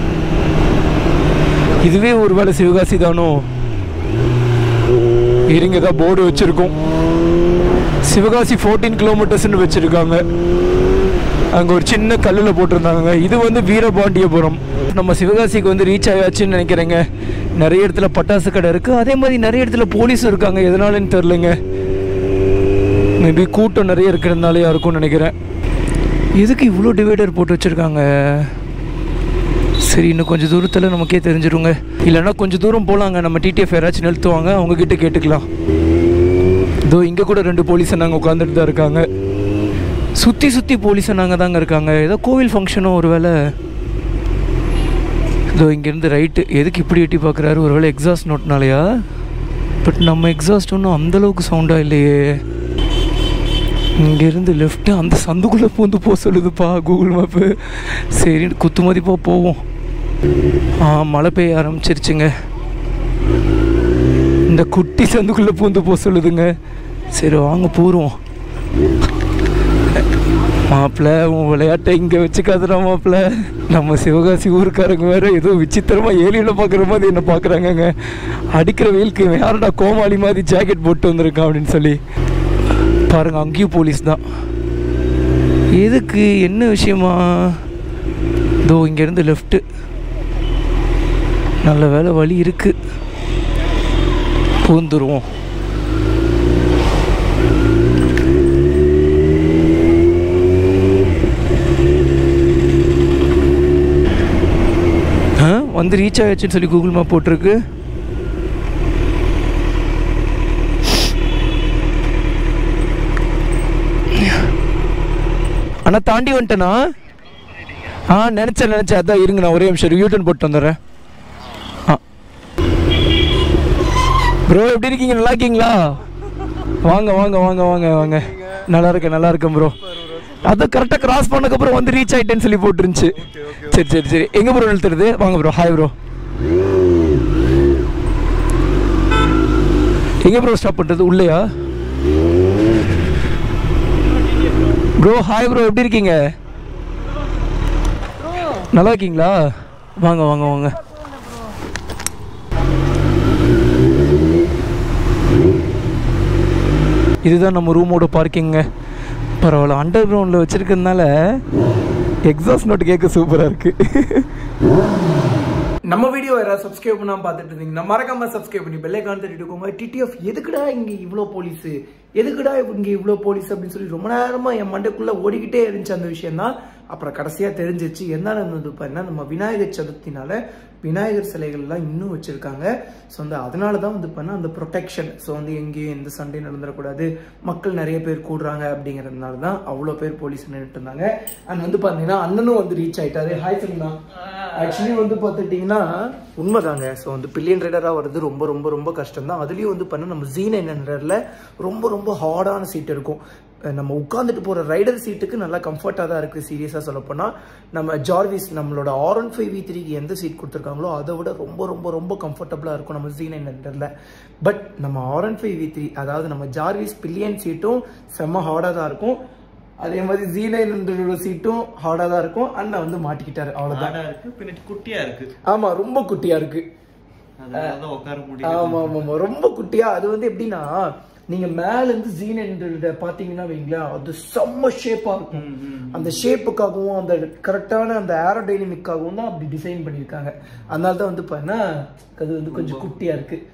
இதுவே ஒரு வேளை சிவகாசி தானோ இருங்க தான் போர்டு வச்சுருக்கோம் சிவகாசி ஃபோர்டீன் கிலோமீட்டர்ஸ்னு வச்சுருக்காங்க அங்கே ஒரு சின்ன கல்லில் போட்டிருந்தாங்க இது வந்து வீரபாண்டியபுரம் நம்ம சிவகாசிக்கு வந்து ரீச் ஆயாச்சுன்னு நினைக்கிறேங்க நிறைய இடத்துல பட்டாசு கடை இருக்குது அதே மாதிரி நிறைய இடத்துல போலீஸும் இருக்காங்க எதனாலன்னு தெரிலங்க மேபி கூட்டம் நிறைய இருக்கிறதுனாலயா இருக்கும்னு நினைக்கிறேன் எதுக்கு இவ்வளோ டிவைடர் போட்டு வச்சுருக்காங்க சரி இன்னும் கொஞ்சம் தூரத்தில் நமக்கே தெரிஞ்சிருங்க இல்லைன்னா கொஞ்சம் தூரம் போகலாங்க நம்ம டிடிஎஃப் யாராச்சும் நிறுத்துவாங்க அவங்கக்கிட்ட கேட்டுக்கலாம் இதோ இங்கே கூட ரெண்டு போலீஸ் நாங்கள் உட்காந்துட்டு தான் இருக்காங்க சுற்றி சுற்றி போலீஸ் நாங்கள் தாங்க இருக்காங்க ஏதோ கோவில் ஃபங்க்ஷனோ ஒரு வேளை இதோ இங்கேருந்து ரைட்டு எதுக்கு இப்படி எட்டி பார்க்குறாரு ஒரு வேளை எக்ஸாஸ்ட் நோட்னாலையா பட் நம்ம எக்ஸாஸ்ட் ஒன்றும் அந்தளவுக்கு சவுண்டாக இல்லையே இங்கேருந்து லெஃப்ட்டு அந்த சந்துக்குள்ளே பூந்து போக சொல்லுதுப்பா கூகுள் மேப்பு சரி குத்து மதிப்பாக போவோம் ஆ மழை பெய்ய ஆரம்பிச்சிருச்சுங்க இந்த குட்டி சந்துக்குள்ளே பூந்து போக சொல்லுதுங்க சரி வாங்க போகிறோம் மாப்பிள்ள உன் விளையாட்டை இங்கே வச்சுக்காதுடா மாப்பிள்ள நம்ம சிவகாசி ஊருக்காரங்க வேற ஏதோ விசித்திரமா ஏலியில பார்க்குற மாதிரி என்ன பார்க்குறாங்கங்க அடிக்கிற வெயிலுக்கு இவன் யாருடா கோமாளி மாதிரி ஜாக்கெட் போட்டு வந்திருக்கான் அப்படின்னு சொல்லி பாருங்க அங்கேயும் போலீஸ் தான் எதுக்கு என்ன விஷயமா இதோ இங்கேருந்து லெஃப்ட்டு நல்ல வேலை வழி இருக்கு பூந்துருவோம் ஆ வந்து ரீச் ஆயாச்சுன்னு சொல்லி கூகுள் மேப் போட்டிருக்கு அண்ணா தாண்டி வந்துட்டேனா ஆ நினச்சேன் நினச்சேன் அதான் இருங்க நான் ஒரே நிமிஷம் யூட்டன் போட்டு வந்துடுறேன் ஆ ப்ரோ எப்படி இருக்கீங்க நல்லா இருக்கீங்களா வாங்க வாங்க வாங்க வாங்க வாங்க நல்லா இருக்கேன் நல்லா இருக்கேன் ப்ரோ அதான் கரெக்டாக கிராஸ் பண்ணக்கப்புறம் வந்து ரீச் ஆயிட்டேன்னு சொல்லி போட்டுருந்துச்சு சரி சரி சரி எங்கே ப்ரோ நிறுத்துறது வாங்க ப்ரோ ஹாய் ப்ரோ எங்கே ப்ரோ ஸ்டாப் பண்ணுறது உள்ளேயா ப்ரோ ஹாய் ப்ரோ எப்படி இருக்கீங்க நல்லா இருக்கீங்களா வாங்க வாங்க வாங்க இதுதான் நம்ம ரூமோட பார்க்கிங்க பரவாயில்ல அண்டர் கிரவுண்டில் வச்சுருக்கிறதுனால எக்ஸாஸ்ட் நோட் கேட்க சூப்பராக இருக்குது நம்ம வீடியோ யாராவது சப்ஸ்கிரைப் பண்ணாம பார்த்துட்டு இருந்தீங்கன்னா மறக்காம சப்ஸ்கிரைப் பண்ணி பெல்லை கான் தட்டிட்டுக்கோங்க டிடிஎஃப் எதுக்குடா இங்க இவ்வளோ போலீஸ் எதுக்குடா இங்க இவ்வளோ போலீஸ் அப்படின்னு சொல்லி ரொம்ப நேரமா என் மண்டைக்குள்ள ஓடிக்கிட்டே இருந்துச்சு அந்த விஷயம் தான் அப்புறம் கடைசியா தெரிஞ்சிச்சு என்ன நடந்தது பார்த்தீங்கன்னா நம்ம விநாயகர் சதுர்த்தினால விநாயகர் சிலைகள்லாம் இன்னும் வச்சிருக்காங்க ஸோ வந்து அதனால தான் வந்து பண்ண அந்த ப்ரொடெக்ஷன் ஸோ வந்து எங்கேயும் எந்த சண்டை நடந்துடக்கூடாது மக்கள் நிறைய பேர் கூடுறாங்க அப்படிங்கிறதுனால தான் அவ்வளோ பேர் போலீஸ் நின்றுட்டு இருந்தாங்க அண்ட் வந்து பார்த்தீங்கன்னா அண்ணனும் வந்து ரீச் ஆயிட்டாரு ஹாய் சொல்லுங்க ஆக்சுவலி வந்து பார்த்துட்டிங்கன்னா உண்மைதாங்க ஸோ வந்து பில்லியன் ரைடராக வர்றது ரொம்ப ரொம்ப ரொம்ப கஷ்டம் தான் அதுலேயும் வந்து பண்ண நம்ம ஜீன் என்னன்றதுல ரொம்ப ரொம்ப ஹார்டான சீட் இருக்கும் அஹ் நம்ம உட்காந்துட்டு போகிற ரைடர் சீட்டுக்கு நல்லா கம்ஃபர்ட்டாக தான் இருக்குது சீரியஸாக சொல்லப்போனால் நம்ம ஜார்விஸ் நம்மளோட ஆர் ஒன் ஃபைவ் வி த்ரீக்கு எந்த சீட் கொடுத்துருக்காங்களோ அதை விட ரொம்ப ரொம்ப ரொம்ப கம்ஃபர்டபுளாக இருக்கும் நம்ம ஜீன் என்னன்றதுல பட் நம்ம R one five V three அதாவது நம்ம ஜார்விஸ் பில்லியன் சீட்டும் செம்ம ஹார்டாக தான் இருக்கும் அதே மாதிரி ஜீனைன்ற சீட்டும் ஹார்டாக தான் இருக்கும் அண்ணன் வந்து மாட்டிக்கிட்டாரு அவ்வளோதான் ஆடா இருக்கு பின்னாடி குட்டியா இருக்கு ஆமா ரொம்ப குட்டியா இருக்கு அதனாலதான் உட்கார முடியும் ஆமா ஆமா ஆமா ரொம்ப குட்டியா அது வந்து எப்படின்னா நீங்க மேல இருந்து ஜீன் என்ற பாத்தீங்கன்னா வைங்களேன் அது செம்ம ஷேப்பா இருக்கும் அந்த ஷேப்புக்காகவும் அந்த கரெக்டான அந்த ஏரோடைனமிக்காகவும் தான் அப்படி டிசைன் பண்ணியிருக்காங்க அதனால தான் வந்து பார்த்தா அது வந்து கொஞ்சம் குட்டியா இருக்கு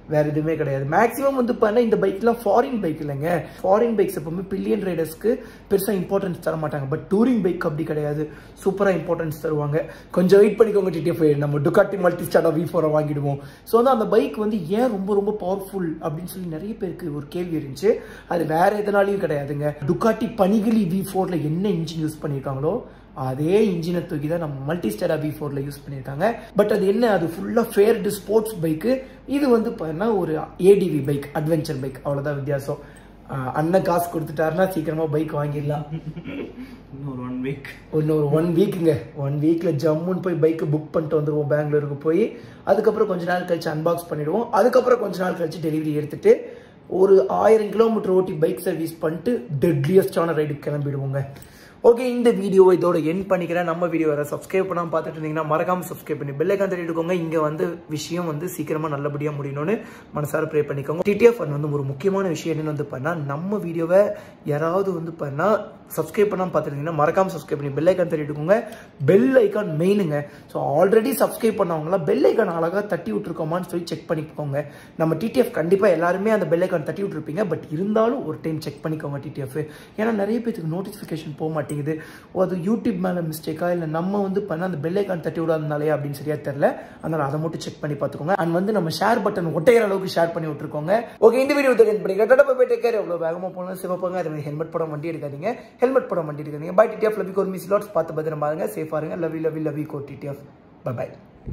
வேற எதுவுமே கிடையாது மேக்ஸிமம் வந்து பார்த்தா இந்த பைக்லாம் ஃபாரின் பைக் இல்லைங்க ஃபாரின் பைக்ஸ் எப்பவுமே பில்லியன் ரைடர்ஸ்க்கு பெருசாக இம்பார்ட்டன்ஸ் தர மாட்டாங்க பட் டூரிங் பைக் அப்படி கிடையாது சூப்பராக இம்பார்ட்டன்ஸ் தருவாங்க கொஞ்சம் வெயிட் பண்ணிக்கோங்க டிடிஎஃப் நம்ம டுக்காட்டி மல்டி ஸ்டார்டா வி ஃபோரை வாங்கிடுவோம் ஸோ வந்து அந்த பைக் வந்து ஏன் ரொம்ப ரொம்ப பவர்ஃபுல் அப்படின்னு சொல்லி நிறைய பேருக்கு ஒரு கேள்வி இருந்துச்சு அது வேற எதனாலையும் கிடையாதுங்க டுக்காட்டி பனிகிலி வி ஃபோரில் என்ன இன்ஜின் யூஸ் பண்ணியிருக்காங்களோ அதே இன்ஜினை தூக்கி தான் நம்ம மல்டி ஸ்டாரா வி ஃபோரில் யூஸ் பண்ணியிருக்காங்க பட் அது என்ன அது ஃபுல்லாக ஃபேர்டு ஸ்போர்ட்ஸ் பைக்கு இது வந்து பார்த்தீங்கன்னா ஒரு ஏடிவி பைக் அட்வென்ச்சர் பைக் அவ்வளோதான் வித்தியாசம் ஆஹ் அண்ணன் காசு கொடுத்துட்டாருன்னா சீக்கிரமாக பைக் வாங்கிடலாம் இன்னொரு ஒன் வீக் இன்னொரு ஒன் வீக்குங்க ஒன் வீக்கில் ஜம்முன்னு போய் பைக்கு புக் பண்ணிட்டு வந்துடுவோம் பெங்களூருக்கு போய் அதுக்கப்புறம் கொஞ்ச நாள் கழிச்சு அன்பாக்ஸ் பண்ணிடுவோம் அதுக்கப்புறம் கொஞ்ச நாள் கழிச்சு டெலிவரி எடுத்துட்டு ஒரு ஆயிரம் கிலோமீட்டர் ஓட்டி பைக் சர்வீஸ் பண்ணிட்டு டெட்லியஸ்டான ரைடுக்கு கிளம்பிடுவோங்க ஓகே இந்த வீடியோவை இதோட என் பண்ணிக்கிறேன் நம்ம வீடியோ வர சப்ஸ்கிரைப் பண்ணாமல் பார்த்துட்டு இருந்தீங்கன்னா மறக்காம சப்ஸ்கிரைப் பண்ணி பெல்லைக்கான் தட்டிட்டுக்கோங்க இங்கே வந்து விஷயம் வந்து சீக்கிரமாக நல்லபடியாக முடியணும்னு மனசார ப்ரே பண்ணிக்கோங்க டிடிஎஃப் வந்து ஒரு முக்கியமான விஷயம் என்னன்னு வந்து பண்ணா நம்ம வீடியோவை யாராவது வந்து பண்ணா சப்ஸ்கிரைப் பண்ணாமல் பார்த்துருந்தீங்கன்னா மறக்காம சப்ஸ்கிரைப் பண்ணி பெல் ஐக்கான் தட்டிட்டுக்கோங்க பெல் ஐக்கான் மெயினுங்க ஸோ ஆல்ரெடி சப்ஸ்கிரைப் பண்ணவங்களாம் பெல் ஐக்கான் அழகாக தட்டி விட்டுருக்கோமான்னு சொல்லி செக் பண்ணிக்கோங்க நம்ம டிடிஎஃப் கண்டிப்பாக எல்லாருமே அந்த பெல் ஐக்கான் தட்டி விட்டுருப்பீங்க பட் இருந்தாலும் ஒரு டைம் செக் பண்ணிக்கோங்க டிடிஎஃப் ஏன்னா நிறைய பேத்துக்கு நோட்டிஃபிகேஷன் போக மாட்டேங்குது ஓ அது யூடியூப் மேலே மிஸ்டேக்கா இல்லை நம்ம வந்து பண்ண அந்த பெல் ஐக்கான் தட்டி விடாதனாலே அப்படின்னு சரியா தெரில அதனால் அதை மட்டும் செக் பண்ணி பார்த்துக்கோங்க அண்ட் வந்து நம்ம ஷேர் பட்டன் ஒட்டையிற அளவுக்கு ஷேர் பண்ணி விட்டுருக்கோங்க ஓகே இந்த வீடியோ தெரிஞ்சு பண்ணிக்கிறேன் டடா போய் டேக் கேர் எவ்வளோ வேகமாக போகணும் சிவப்பாங்க அதே மாதிரி ஹெல்மெட் போட வண்டி எடுக்காதீங்க ஹெல்மெட் போட வண்டி எடுக்காதீங்க பை டிடிஎஃப் லவி கோர் மிஸ் லாட்ஸ் பார்த்து பத்திரம் பாருங்க சேஃபாக இருங்க லவி லவி லவி கோர் டிடிஎஃப் பை பை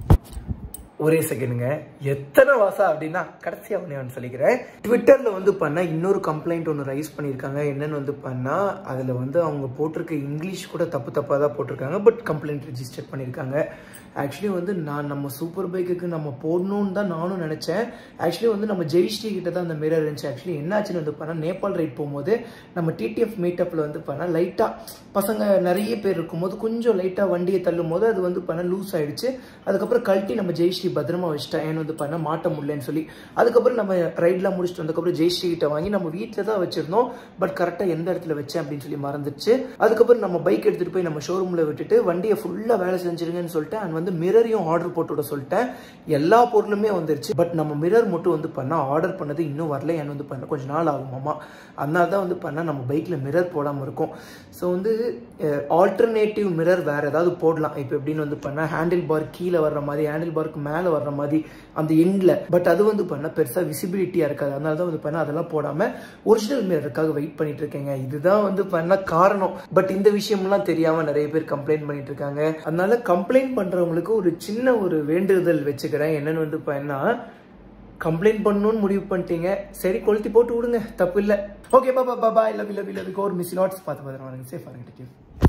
ஒரே செகண்டுங்க எத்தனை வாசா அப்படின்னா கடைசியாக ஒன்றே ஒன்று சொல்லிக்கிறேன் ட்விட்டரில் வந்து பண்ண இன்னொரு கம்ப்ளைண்ட் ஒன்று ரைஸ் பண்ணியிருக்காங்க என்னன்னு வந்து பண்ணால் அதில் வந்து அவங்க போட்டிருக்க இங்கிலீஷ் கூட தப்பு தப்பாக தான் போட்டிருக்காங்க பட் கம்ப்ளைண்ட் ரெஜிஸ்டர் பண்ணியிருக்காங்க ஆக்சுவலி வந்து நான் நம்ம சூப்பர் பைக்குக்கு நம்ம போடணும்னு தான் நானும் நினச்சேன் ஆக்சுவலி வந்து நம்ம ஜெய்ஸ்ரீ கிட்ட தான் அந்த மிரர் இருந்துச்சு ஆக்சுவலி என்னாச்சுன்னு வந்து பண்ணால் நேபாள் ரைட் போகும்போது நம்ம டிடிஎஃப் மீட்டப்பில் வந்து பண்ணால் லைட்டாக பசங்க நிறைய பேர் இருக்கும்போது கொஞ்சம் லைட்டாக வண்டியை தள்ளும் போது அது வந்து பண்ண லூஸ் ஆயிடுச்சு அதுக்கப்புறம் கழட்டி நம்ம ஜெய்ஸ்ரீ பத்திரமா வச்சுட்டேன் ஏன்னு வந்து பண்ண மாட்ட முடியலன்னு சொல்லி அதுக்கப்புறம் நம்ம ரைட்லாம் முடிச்சுட்டு வந்ததுக்கப்புறம் ஜெய்ஸ்ரீ கிட்ட வாங்கி நம்ம வீட்டில் தான் வச்சிருந்தோம் பட் கரெக்டாக எந்த இடத்துல வச்சேன் அப்படின்னு சொல்லி மறந்துச்சு அதுக்கப்புறம் நம்ம பைக் எடுத்துகிட்டு போய் நம்ம ஷோரூமில் விட்டுட்டு வண்டியை ஃபுல்லாக வேலை செஞ்சிருங்கன்னு சொல்லிட்டு அண்ட் வந்து மிரரையும் ஆர்டர் போட்டு விட சொல்லிட்டேன் எல்லா பொருளுமே வந்துருச்சு பட் நம்ம மிரர் மட்டும் வந்து பண்ணால் ஆர்டர் பண்ணது இன்னும் வரல ஏன்னு வந்து பண்ண கொஞ்சம் நாள் ஆகுமாமா அதனால தான் வந்து பண்ணால் நம்ம பைக்கில் மிரர் போடாமல் இருக்கும் ஸோ வந்து ஆல்டர்னேட்டிவ் மிரர் வேறு ஏதாவது போடலாம் இப்போ எப்படின்னு வந்து பண்ணால் ஹேண்டில் பார் கீழே வர்ற மாதிரி ஹேண்டில் பார்க்கு மேலே வர்ற மாதிரி அந்த எண்டில் பட் அது வந்து பண்ணால் பெருசாக விசிபிலிட்டியாக இருக்காது அதனால தான் வந்து பண்ணால் அதெல்லாம் போடாமல் ஒரிஜினல் மிரருக்காக வெயிட் பண்ணிட்டு இருக்கேங்க இதுதான் வந்து பண்ண காரணம் பட் இந்த விஷயம்லாம் தெரியாமல் நிறைய பேர் கம்ப்ளைண்ட் பண்ணிட்டு இருக்காங்க அதனால கம்ப்ளைண்ட் பண்ணுறவங்களுக்கு ஒரு சின்ன ஒரு வேண்டுதல் வச்சுக்கிறேன் என்னன்னு வந்து பண்ணா கம்ப்ளைண்ட் பண்ணணும்னு முடிவு பண்ணிட்டீங்க சரி கொளுத்தி போட்டு விடுங்க தப்பு இல்லை ஓகே பாபா பாபா லவ் லவ் லவ் ஒரு மிஸ் லாட்ஸ் பார்த்து பார்த்து சேஃபாக இருங்க